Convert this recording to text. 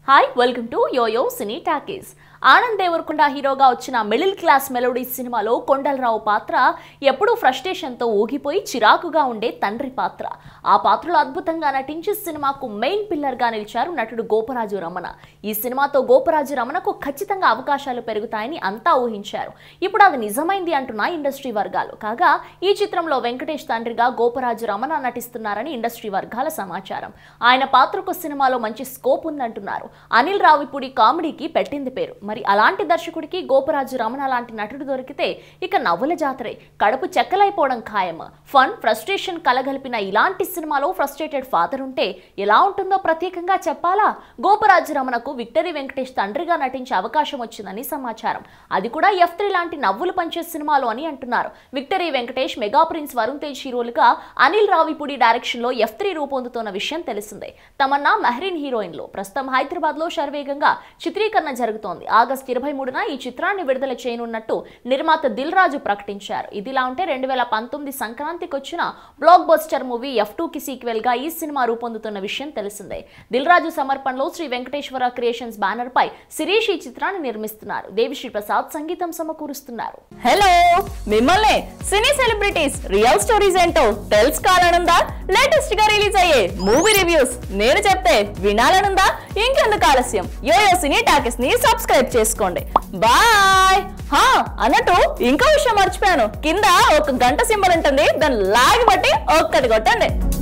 hi welcome to YoYo Cine Talkies Anand Deverakonda హీరోగా వచ్చిన middle class melody సినిమాలో కొండలరావు పాత్ర ఎప్పుడూ ఫ్రస్ట్రేషన్తో ఊగిపోయి చిరాకుగా ఉండే తండ్రి పాత్ర ఆ పాత్రలో అద్భుతంగా నటించి సినిమాకు మెయిన్ పిల్లర్గా నిలిచారు నటుడు గోపరాజు రమణ ఈ సినిమాతో గోపరాజు రమణకు ఖచ్చితంగా అవకాశాలు పెరుగుతాయని అంతా ఊహించారు ఇప్పుడు అది నిజమైంది అంటున్న ఇండస్ట్రీ వర్గాలు కాగా ఈ చిత్రంలో వెంకటేష్ తండ్రిగా గోపరాజు రమణ నటిస్తున్నారని ఇండస్ట్రీ వర్గాల సమాచారం ఆయన పాత్రకు సినిమాలో మంచి స్కోప్ ఉందంటున్నారు అనిల్ రావిపూడి కామెడీకి పెట్టింది పేరు మరి అలాంటి దర్శకుడికి గోపరాజు రమణ లాంటి నటుడు దొరికితే ఇక నవ్వుల జాతరే కడుపు చెక్కలైపోవడం ఖాయం ఫన్ ఫ్రస్ట్రేషన్ కలగలిపిన ఇలాంటి సినిమాలో ఫ్రస్ట్రేటెడ్ ఫాదర్ ఉంటే ఎలా ఉంటుందో ప్రత్యేకంగా చెప్పాలా గోపరాజు రమణకు విక్టరీ వెంకటేష్ తండ్రిగా నటించే అవకాశం వచ్చిందని సమాచారం అది కూడా ఎఫ్ త్రీ లాంటి నవ్వులు పంచే సినిమాలో అని అంటున్నారు victory Venkatesh mega prince Varun Tej హీరోలుగా అనిల్ రావిపూడి డైరెక్షన్ లో ఎఫ్ త్రీ రూపొందుతున్న విషయం తెలిసిందే తమన్నా మెహ్రీన్ హీరోయిన్లు ప్రస్తుతం హైదరాబాద్ లో శరవేగంగా చిత్రీకరణ జరుగుతోంది ఆగస్టు ఇరవై మూడున ఈ చిత్రాన్ని విడుదల చేయనున్నట్టు నిర్మాత దిల్ రాజు ప్రకటించారు ఇదిలా ఉంటే రెండు వేల పంతొమ్మిది సంక్రాంతికి వచ్చిన blockbuster movie F two కి సీక్వెల్ గా ఈ సినిమా రూపొందుతున్న విషయం తెలిసిందే దిల్ రాజు సమర్పణలో శ్రీ వెంకటేశ్వర క్రియేషన్స్ బ్యానర్ పై శిరీష్ ఈ చిత్రాన్ని నిర్మిస్తున్నారు దేవిశ్రీ ప్రసాద్ సంగీతం సమకూరుస్తున్నారు హలో మిమ్మల్ని సినీ సెలబ్రిటీస్ రియల్ స్టోరీస్ ఏంటో తెలుసుకోవాలనుందా లేటెస్ట్ గా రిలీజ్ అయ్యే మూవీ రివ్యూస్ నేను చెప్తే వినాలనుందా ఇంకెందుకు ఆలస్యం యోయో సినీ టాకెస్ ని సబ్స్క్రైబ్ చేసుకోండి బాయ్ హా అన్నట్టు ఇంకో విషయం మర్చిపోయాను కింద ఒక గంట సింబల్ ఉంటుంది దాన్ని లాగి బట్టి ఒక్కటి కొట్టండి